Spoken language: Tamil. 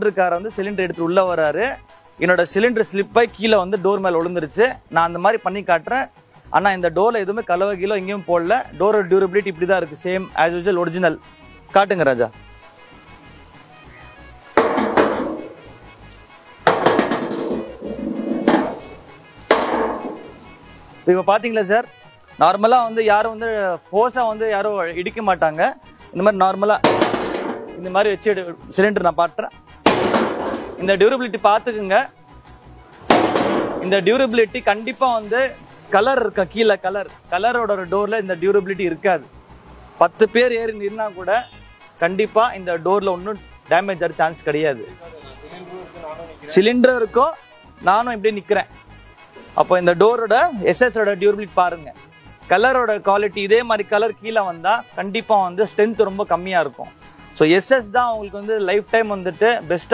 சிலிண்டருக்கார வந்து சிலிண்டர் எடுத்து உள்ள வராரு என்னோட சிலிண்டர் ஸ்லிப்பாய் கீழே வந்து டோர் மேல விழுந்துருச்சு நான் அந்த மாதிரி பண்ணி காட்டுறேன் ஆனா இந்த டோர்ல எதுவுமே கலவை கீழே எங்கேயும் போடல டோரோட டியூரபிலிட்டி இப்படி தான் இருக்கு சேம் ஆஸ் யூஸ்வல் ஒரிஜினல் காட்டுங்க ராஜா இப்போ பாத்தீங்களா சார் நார்மலா வந்து யாரும் வந்து ஃபோர்ஸா வந்து யாரும் இடிக்க மாட்டாங்க இந்த மாதிரி நார்மலா இந்த மாதிரி வச்சு சிலிண்டர் நான் பாட்டுறேன் இந்த டியூரபிலிட்டி பார்த்துக்குங்க இந்த டியூரபிலிட்டி கண்டிப்பா வந்து கலர் இருக்க கீழே கலர் கலரோட டோர்ல இந்த டியூரபிலிட்டி இருக்காது பத்து பேர் ஏறி நின்னா கூட கண்டிப்பா இந்த டோர்ல ஒன்றும் டேமேஜ் ஆக சான்ஸ் கிடையாது சிலிண்டர் இருக்கும் நானும் இப்படி நிக்கிறேன் அப்போ இந்த டோரோட எஸ்எஸோட டியூரபிலிட்டி பாருங்க கலரோட குவாலிட்டி இதே மாதிரி கலர் கீழே வந்தா கண்டிப்பா வந்து ஸ்ட்ரென்த் ரொம்ப கம்மியா இருக்கும் ஸோ எஸ்எஸ் தான் உங்களுக்கு வந்து லைஃப் டைம் வந்துட்டு பெஸ்ட்